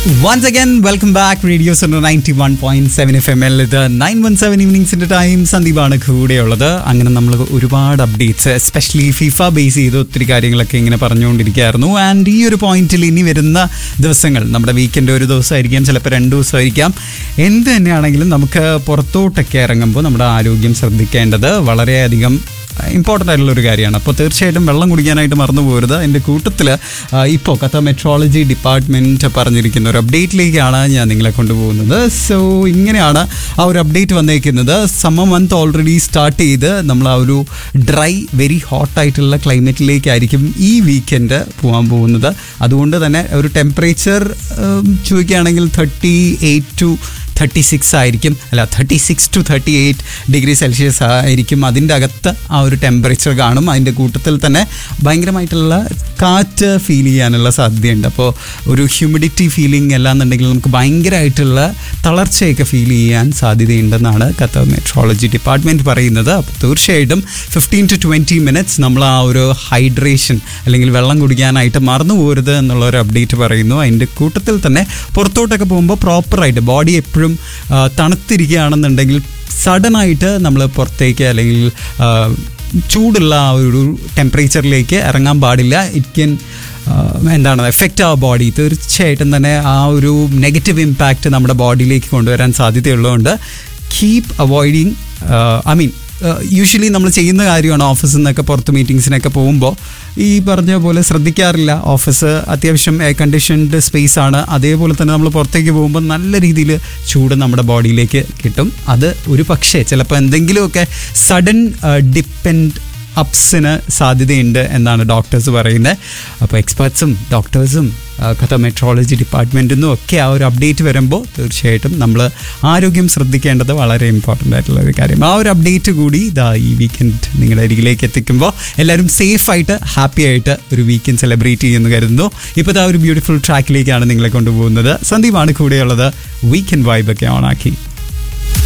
once again welcome back radio centre ninety one point seven F M എൽ ഇത് nine one seven ഈവനിങ്സിന്റെ time സന്ദീപാണ് കൂടെയുള്ളത് അങ്ങനെ നമ്മൾ ഒരുപാട് അപ്ഡേറ്റ്സ് എസ്പെഷ്യലി ഫിഫ ബേസ് ചെയ്ത് ഒത്തിരി കാര്യങ്ങളൊക്കെ ഇങ്ങനെ പറഞ്ഞുകൊണ്ടിരിക്കുകയായിരുന്നു ആൻഡ് ഈ ഒരു പോയിന്റിൽ ഇനി വരുന്ന ദിവസങ്ങൾ നമ്മുടെ വീക്കെൻഡ് ഒരു ദിവസമായിരിക്കാം ചിലപ്പോൾ രണ്ട് ദിവസമായിരിക്കാം എന്ത് തന്നെയാണെങ്കിലും നമുക്ക് പുറത്തോട്ടൊക്കെ ഇറങ്ങുമ്പോൾ നമ്മുടെ ആരോഗ്യം ശ്രദ്ധിക്കേണ്ടത് വളരെയധികം ഇമ്പോർട്ടൻ്റ് ആയിട്ടുള്ള ഒരു കാര്യമാണ് അപ്പോൾ തീർച്ചയായിട്ടും വെള്ളം കുടിക്കാനായിട്ട് മറന്നു പോകരുത് എൻ്റെ കൂട്ടത്തിൽ ഇപ്പോൾ കഥ മെട്രോളജി ഡിപ്പാർട്ട്മെൻറ്റ് പറഞ്ഞിരിക്കുന്ന ഒരു അപ്ഡേറ്റിലേക്കാണ് ഞാൻ നിങ്ങളെ കൊണ്ടുപോകുന്നത് സോ ഇങ്ങനെയാണ് ആ ഒരു അപ്ഡേറ്റ് വന്നേക്കുന്നത് സമ്മർ മന്ത് ഓൾറെഡി സ്റ്റാർട്ട് ചെയ്ത് നമ്മൾ ആ ഒരു ഡ്രൈ വെരി ഹോട്ടായിട്ടുള്ള ക്ലൈമറ്റിലേക്കായിരിക്കും ഈ വീക്കെൻഡ് പോകാൻ പോകുന്നത് അതുകൊണ്ട് തന്നെ ഒരു ടെമ്പറേച്ചർ ചോദിക്കുകയാണെങ്കിൽ thirty eight to thirty six ആയിരിക്കും അല്ല thirty six to thirty eight degree Celsius ആയിരിക്കും അതിൻ്റെ അകത്ത് ആ ഒരു ടെമ്പറേച്ചർ കാണും അതിൻ്റെ കൂട്ടത്തിൽ തന്നെ ഭയങ്കരമായിട്ടുള്ള കാറ്റ് ഫീൽ ചെയ്യാനുള്ള സാധ്യതയുണ്ട് അപ്പോൾ ഒരു ഹ്യൂമിഡിറ്റി ഫീലിംഗ് അല്ലാന്നുണ്ടെങ്കിൽ നമുക്ക് ഭയങ്കരമായിട്ടുള്ള തളർച്ചയൊക്കെ ഫീൽ ചെയ്യാൻ സാധ്യതയുണ്ടെന്നാണ് ഖത്തർ മെട്രോളജി ഡിപ്പാർട്ട്മെൻറ്റ് പറയുന്നത് അപ്പോൾ തീർച്ചയായിട്ടും ഫിഫ്റ്റീൻ ടു ട്വൻറ്റി മിനിറ്റ്സ് നമ്മൾ ആ ഒരു ഹൈഡ്രേഷൻ അല്ലെങ്കിൽ വെള്ളം കുടിക്കാനായിട്ട് മറന്നു പോകരുത് എന്നുള്ള ഒരു അപ്ഡേറ്റ് പറയുന്നു അതിൻ്റെ കൂട്ടത്തിൽ തന്നെ പുറത്തോട്ടൊക്കെ പോകുമ്പോൾ പ്രോപ്പറായിട്ട് ബോഡി എപ്പോഴും ആ, തണുത്തിരിക്കുകയാണെന്നുണ്ടെങ്കിൽ സഡനായിട്ട് നമ്മൾ പുറത്തേക്ക് അല്ലെങ്കിൽ ആ, ചൂടുള്ള ആ ഒരു ടെമ്പറേച്ചറിലേക്ക് ഇറങ്ങാൻ പാടില്ല ഇറ്റ് ക്യാൻ എന്താണ് എഫക്റ്റ് ആ ബോഡി തീർച്ചയായിട്ടും തന്നെ ആ ഒരു നെഗറ്റീവ് ഇമ്പാക്റ്റ് നമ്മുടെ ബോഡിയിലേക്ക് കൊണ്ടുവരാൻ സാധ്യതയുള്ളതുകൊണ്ട് keep avoiding I mean usually നമ്മൾ ചെയ്യുന്ന കാര്യമാണ് ഓഫീസിൽ നിന്നൊക്കെ പുറത്ത് മീറ്റിങ്സിനൊക്കെ പോകുമ്പോൾ ഈ പറഞ്ഞ പോലെ ശ്രദ്ധിക്കാറില്ല ഓഫീസ് അത്യാവശ്യം എയർ കണ്ടീഷൻഡ് സ്പേസ് ആണ് അതേപോലെ തന്നെ നമ്മൾ പുറത്തേക്ക് പോകുമ്പോൾ നല്ല രീതിയിൽ ചൂട് നമ്മുടെ ബോഡിയിലേക്ക് കിട്ടും അത് ഒരു പക്ഷേ ചിലപ്പോൾ എന്തെങ്കിലുമൊക്കെ സഡൻ ഡിപ്പെൻഡ് അപ്സിന് സാധ്യതയുണ്ട് എന്നാണ് ഡോക്ടേഴ്സ് പറയുന്നത് അപ്പോൾ എക്സ്പേർട്സും ഡോക്ടേഴ്സും കഥ മെട്രോളജി ഡിപ്പാർട്ട്മെൻറ്റിൽ നിന്നും ഒക്കെ ആ ഒരു അപ്ഡേറ്റ് വരുമ്പോൾ തീർച്ചയായിട്ടും നമ്മൾ ആരോഗ്യം ശ്രദ്ധിക്കേണ്ടത് വളരെ ഇമ്പോർട്ടൻ്റ് ആയിട്ടുള്ള ഒരു കാര്യം ആ ഒരു അപ്ഡേറ്റ് കൂടി ഇതാ ഈ വീക്കെൻഡ് നിങ്ങളുടെ അരികിലേക്ക് എത്തിക്കുമ്പോൾ എല്ലാവരും സേഫായിട്ട് ഹാപ്പി ആയിട്ട് ഒരു വീക്കെൻഡ് സെലിബ്രേറ്റ് ചെയ്യുമെന്ന് കരുതുന്നു ഇപ്പോൾ ഇതാ ഒരു ബ്യൂട്ടിഫുൾ ട്രാക്കിലേക്കാണ് നിങ്ങളെ കൊണ്ടുപോകുന്നത് സന്ദീപാണ് കൂടെയുള്ളത് വീക്കെൻഡ് വൈബൊക്കെ ഓണാക്കി